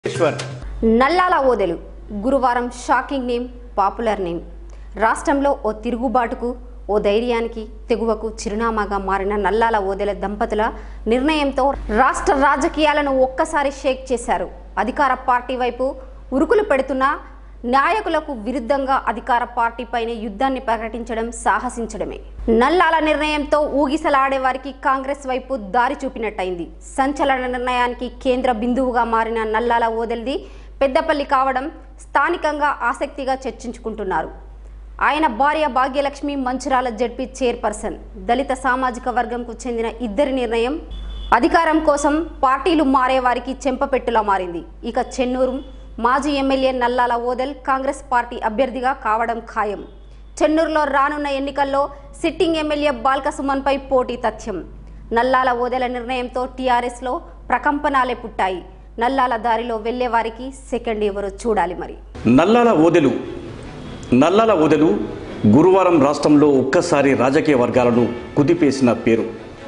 ఈశ్వర్ నల్లాల ఓదెలు గురువారం shocking name popular name రాష్ట్రంలో ఓ తిరుగుబాటుకు ఓ ధైర్యానికి తెగువకు చిరునామాగా మారిన నల్లాల ఓదెల దంపతుల నిర్ణయంతో రాష్ట్ర రాజకీయాలను ఒక్కసారి షేక్ చేశారు అధికార పార్టీ వైపు ఉరుకులు పెడుతున్న నాయకులకు విరుద్ధంగా అధికార పార్టీపైనే యుద్ధాన్ని ప్రకటించడం సాహసించడమే నల్లాల నిర్ణయంతో ఊగిసలాడే వారికి కాంగ్రెస్ వైపు దారి చూపినట్టయింది సంచలన నిర్ణయానికి కేంద్ర బిందువుగా మారిన నల్లాల ఓదెల్ది పెద్దపల్లి కావడం స్థానికంగా ఆసక్తిగా చర్చించుకుంటున్నారు ఆయన భార్య భాగ్యలక్ష్మి మంచురాల జడ్పీ చైర్పర్సన్ దళిత సామాజిక వర్గంకు చెందిన ఇద్దరి నిర్ణయం అధికారం కోసం పార్టీలు మారే వారికి చెంపపెట్టులా మారింది ఇక చెన్నూరు మాజీ MLA Nallala Odelu Congress party అభ్యర్థిగా కావడం ఖాయం చెన్నూరులో రానున్న ఎన్నికల్లో సిట్టింగ్ ఎమ్మెల్యే బాల్క సుమన్పై పోటీ తథ్యం నల్లాల ఓదెల నిర్ణయంతో టీఆర్ఎస్లో ప్రకంపనాలే పుట్టాయి నల్లాల దారిలో వెళ్లే వారికి సెకండ్ ఎవరో చూడాలి మరి నల్లాల ఓదెలు నల్లాల ఓదెలు గురువారం రాష్ట్రంలో ఒక్కసారి రాజకీయ వర్గాలను కుదిపేసిన పేరు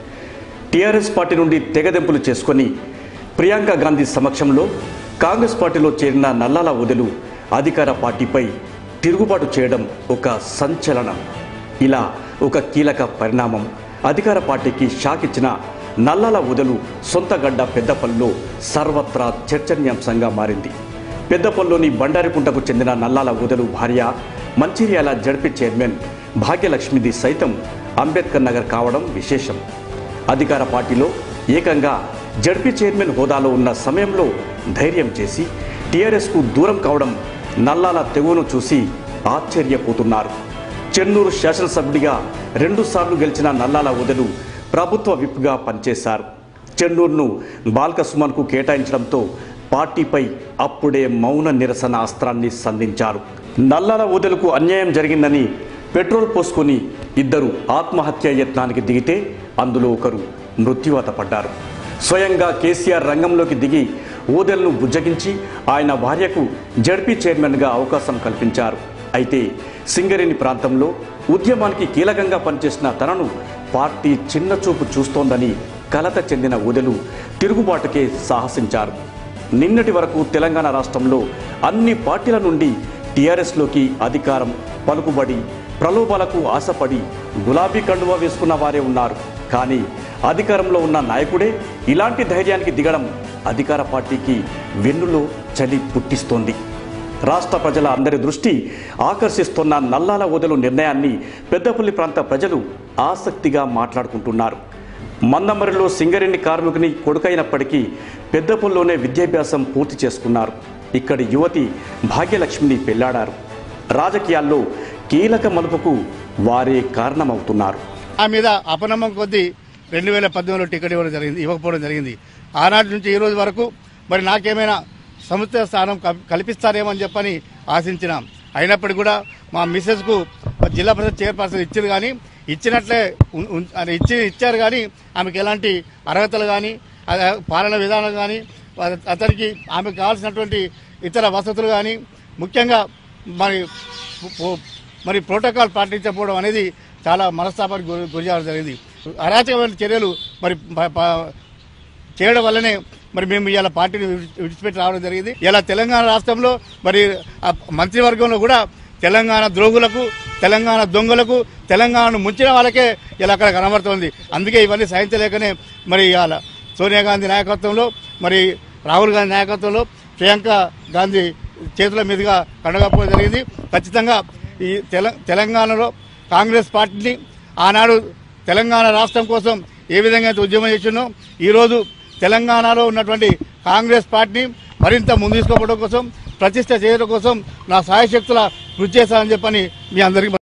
టీఆర్ఎస్ పార్టీ నుండి తెగదెంపులు చేసుకొని ప్రియాంక గాంధీ సమక్షంలో కాంగ్రెస్ పార్టీలో చేరిన నల్లాల ఓదెలు అధికార పార్టీపై తిరుగుబాటు చేయడం ఒక సంచలనం ఇలా ఒక కీలక పరిణామం అధికార పార్టీకి షాక్ ఇచ్చిన నల్లాల ఓదెలు సొంత గడ్డ పెద్దపల్లిలో సర్వత్రా చర్చనీయాంశంగా మారింది పెద్దపల్లిలోని బండారికుంటకు చెందిన నల్లాల ఊదలు భార్య మంచిర్యాల జడ్పీ చైర్మన్ భాగ్యలక్ష్మిది సైతం అంబేద్కర్ నగర్ కావడం విశేషం అధికార పార్టీలో ఏకంగా జడ్పీ చైర్మన్ హోదాలో ఉన్న సమయంలో ధైర్యం చేసి టీఆర్ఎస్కు దూరం కావడం నల్లాల తెగువను చూసి ఆశ్చర్యపోతున్నారు చెన్నూరు శాసనసభ్యుడిగా రెండుసార్లు గెలిచిన నల్లాల ఊదలు ప్రభుత్వ విప్గా పనిచేశారు చెన్నూరును బాల్క సుమన్కు కేటాయించడంతో పార్టీపై అప్పుడే మౌన నిరసన అస్త్రాన్ని సంధించారు నల్లాల ఊదలకు అన్యాయం జరిగిందని పెట్రోల్ పోసుకొని ఇద్దరు ఆత్మహత్య యత్నానికి దిగితే అందులో ఒకరు మృత్యువాత పడ్డారు స్వయంగా కేసీఆర్ రంగంలోకి దిగి ఊదెలను బుజ్జగించి ఆయన భార్యకు జడ్పీ చైర్మన్గా అవకాశం కల్పించారు అయితే సింగరేణి ప్రాంతంలో ఉద్యమానికి కీలకంగా పనిచేసిన తనను పార్టీ చిన్నచూపు చూస్తోందని కలత చెందిన ఊదెలు తిరుగుబాటుకే సాహసించారు నిన్నటి వరకు తెలంగాణ రాష్ట్రంలో అన్ని పార్టీల నుండి టీఆర్ఎస్లోకి అధికారం పలుకుబడి ప్రలోభాలకు ఆశపడి గులాబీ కండువా వేసుకున్న వారే ఉన్నారు కానీ అధికారంలో ఉన్న నాయకుడే ఇలాంటి ధైర్యానికి దిగడం అధికార పార్టీకి వెన్నులో చలి పుట్టిస్తోంది రాష్ట్ర ప్రజల అందరి దృష్టి ఆకర్షిస్తున్న నల్లాల వదలు నిర్ణయాన్ని పెద్దపల్లి ప్రాంత ప్రజలు ఆసక్తిగా మాట్లాడుకుంటున్నారు మందమరిలో సింగరేణి కార్మికుని కొడుకైనప్పటికీ పెద్దపల్లిలోనే విద్యాభ్యాసం పూర్తి చేసుకున్నారు ఇక్కడి యువతి భాగ్యలక్ష్మిని పెళ్లాడారు రాజకీయాల్లో కీలక మలుపుకు వారే కారణమవుతున్నారు ఆ మీద అపనమ్మకం కొద్దీ రెండు వేల పద్దెనిమిదిలో టికెట్ ఇవ్వడం జరిగింది ఇవ్వకపోవడం జరిగింది ఆనాటి నుంచి ఈ రోజు వరకు మరి నాకేమైనా సముచిత స్థానం కల్- కల్పిస్తారేమో అని చెప్పని ఆశించినాం అయినప్పటికీ కూడా మా మిస్సెస్కు జిల్లా పరిషత్ చైర్పర్సన్ ఇచ్చారు కానీ ఇచ్చినట్లే ఉన్- ఉన్- అది ఇచ్చి ఇచ్చారు కానీ ఆమెకు ఎలాంటి అర్హతలు కానీ అదే పాలన విధానం కానీ అత- అతనికి ఆమెకు కావాల్సినటువంటి ఇతర వసతులు కానీ ముఖ్యంగా మరి పో- మరి ప్రోటోకాల్ పాటించకపోవడం అనేది చాలా మనస్తాపానికి గురి గురి చేయడం జరిగింది అరాచకమైన చర్యలు మరి ప- ప- చేయడం వల్లనే మరి మేము ఇవాళ పార్టీని విడిచి- విడిచిపెట్టి రావడం జరిగింది ఇలా తెలంగాణ రాష్ట్రంలో మరి ఆ మంత్రివర్గంలో కూడా తెలంగాణ ద్రోగులకు తెలంగాణ దొంగలకు తెలంగాణను ముంచిన వాళ్ళకే ఇలా అక్కడ కనబడుతోంది అందుకే ఇవన్నీ సహించలేకనే మరి ఇవాళ సోనియా గాంధీ నాయకత్వంలో మరి రాహుల్ గాంధీ నాయకత్వంలో ప్రియాంక గాంధీ చేతుల మీదుగా కండగపోవడం జరిగింది ఖచ్చితంగా ఈ తెల తెలంగాణలో కాంగ్రెస్ పార్టీని ఆనాడు తెలంగాణ రాష్ట్రం కోసం ఏ విధంగా అయితే ఉద్యమం చేసినో ఈరోజు తెలంగాణలో ఉన్నటువంటి కాంగ్రెస్ పార్టీని మరింత ముందు తీసుకోవడం కోసం ప్రతిష్ట చేయడం కోసం నా సాయశక్తుల కృషి చేశానని చెప్పని మీ అందరికీ